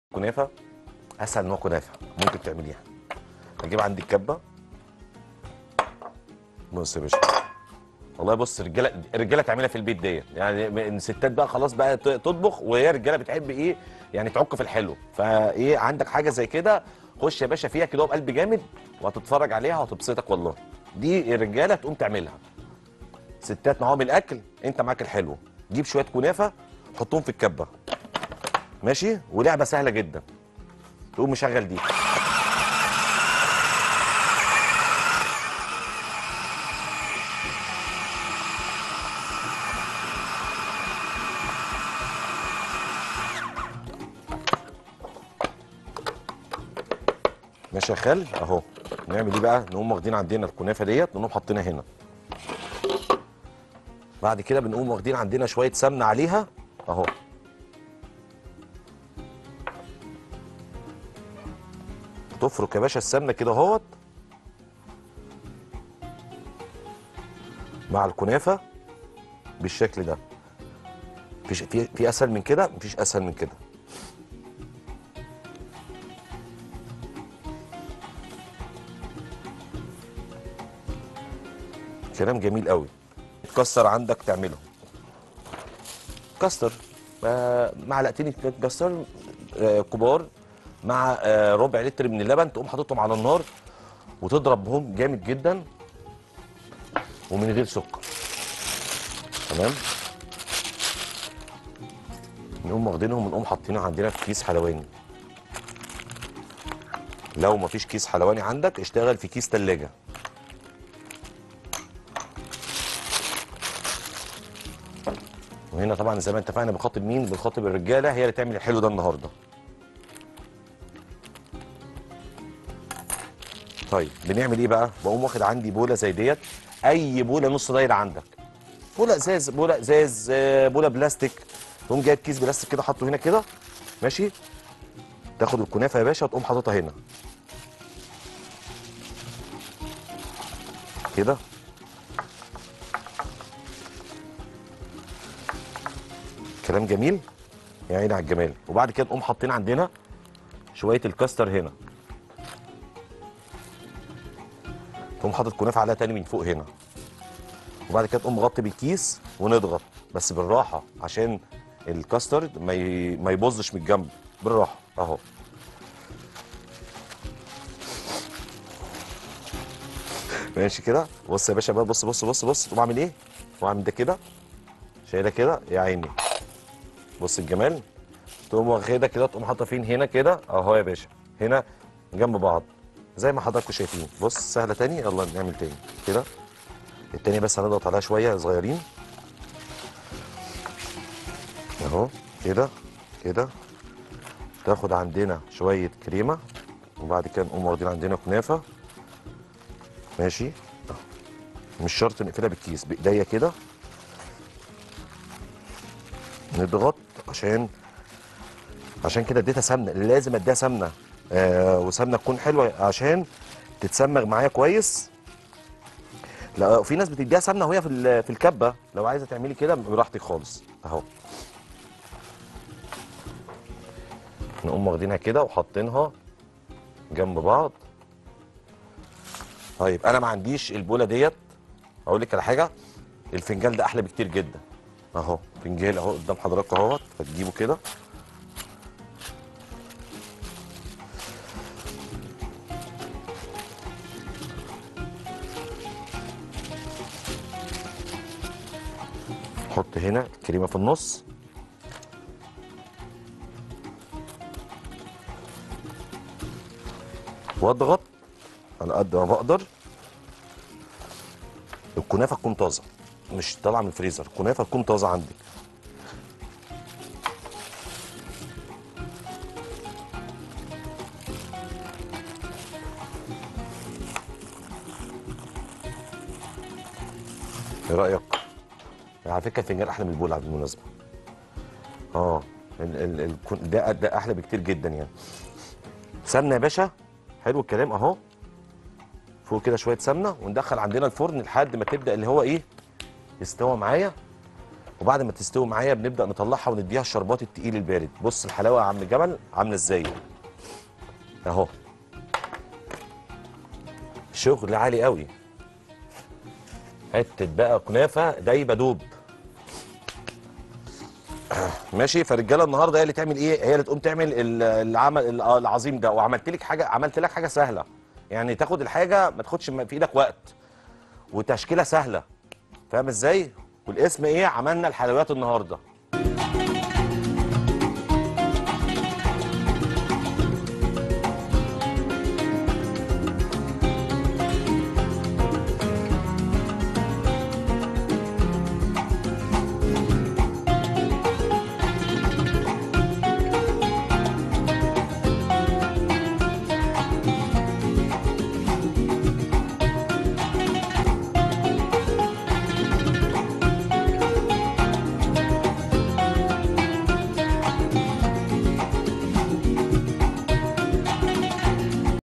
كنافه اسهل نوع كنافه ممكن تعمليها هجيب عندي الكبه بص يا باشا والله بص الرجاله الرجاله تعملها في البيت ديت يعني الستات بقى خلاص بقى ت- تطبخ وهي الرجاله بتحب ايه يعني تعك في الحلو فايه عندك حاجه زي كده خش يا باشا فيها كده بقلب جامد وهتتفرج عليها وهتبسطك والله دي الرجاله تقوم تعملها ستات معاهم الاكل انت معاك الحلو جيب شويه كنافه حطهم في الكبه ماشي ولعبه سهله جدا تقوم مشغل دي ماشي يا خال اهو نعمل ايه بقى نقوم واخدين عندنا الكنافه ديت ونقوم حاطينها هنا بعد كده بنقوم واخدين عندنا شويه سمنه عليها اهو تفرك يا باشا السمنه كده اهوت مع الكنافه بالشكل ده مفيش في في اسهل من كده مفيش اسهل من كده كلام جميل قوي تكسر عندك تعمله كستر آه، معلقتين اتنين كستر آه، كبار مع آه، ربع لتر من اللبن تقوم حاططهم على النار وتضربهم جامد جدا ومن غير سكر تمام نقوم واخدينهم ونقوم حاطينهم عندنا في كيس حلواني لو مفيش كيس حلواني عندك اشتغل في كيس تلاجة وهنا طبعا زي ما اتفقنا بنخاطب مين بنخاطب الرجاله هي اللي تعمل الحلو ده النهارده طيب بنعمل ايه بقى بقوم واخد عندي بوله زي ديت اي بوله نص دايره عندك بوله ازاز بوله ازاز آه، بوله بلاستيك تقوم جايب كيس بلاستيك كده حاطه هنا كده ماشي تاخد الكنافه يا باشا وتقوم حاططها هنا كده كلام جميل يا عيني على الجمال وبعد كده نقوم حاطين عندنا شويه الكاستر هنا تقوم حاطط كنافه عليها تاني من فوق هنا وبعد كده تقوم مغطي بالكيس ونضغط بس بالراحه عشان الكاسترد ما ي... ما يبظش من الجنب بالراحه اهو ماشي كده بص يا باشا بقى بص بص بص بص تقوم عامل ايه؟ تقوم عامل ده كده شايلها كده يا عيني بص الجمال تقوم واخدها كده تقوم حاطه فين هنا كده اهو يا باشا هنا جنب بعض زي ما حضراتكم شايفين بص سهله تاني يلا نعمل تاني كده التاني بس هنضغط عليها شويه صغيرين اهو كده كده تاخد عندنا شويه كريمه وبعد كده نقوم واخدين عندنا كنافه ماشي أهو. مش شرط نقفلها بالكيس بايديا كده نضغط عشان عشان كده اديتها سمنه لازم اديها سمنه آه وسمنه تكون حلوه عشان تتسمغ معايا كويس لا في ناس بتديها سمنه وهي في ال- في الكبه لو عايزه تعملي كده براحتك خالص اهو نقوم واخدينها كده وحاطينها جنب بعض طيب انا ما عنديش البوله ديت اقول لك على حاجه الفنجان ده احلى بكتير جدا اهو فنجان اهو قدام حضراتكم اهوت هتجيبه كده حط هنا الكريمه في النص واضغط على قد ما بقدر الكنافه تكون طازه مش طالعه من الفريزر الكنافه تكون طازه عندك ايه رايك على فكره الفنجان احلى من البول بالمناسبه اه ال ال ال ده ده احلى بكتير جدا يعني سمنه يا باشا حلو الكلام اهو فوق كده شويه سمنه وندخل عندنا الفرن لحد ما تبدا اللي هو ايه يستوى معايا وبعد ما تستوي معايا بنبدا نطلعها ونديها الشربات التقيل البارد بص الحلاوه يا عم جمل عامله ازاي اهو شغل عالي قوي حته بقى كنافه دايبه دوب ماشي فرجاله النهارده هي اللي تعمل ايه هي اللي تقوم تعمل ال- العمل ال- آه العظيم ده وعملت لك حاجه عملت لك حاجه سهله يعني تاخد الحاجه ما تاخدش في ايدك وقت وتشكيله سهله فاهم ازاي والاسم ايه عملنا الحلويات النهارده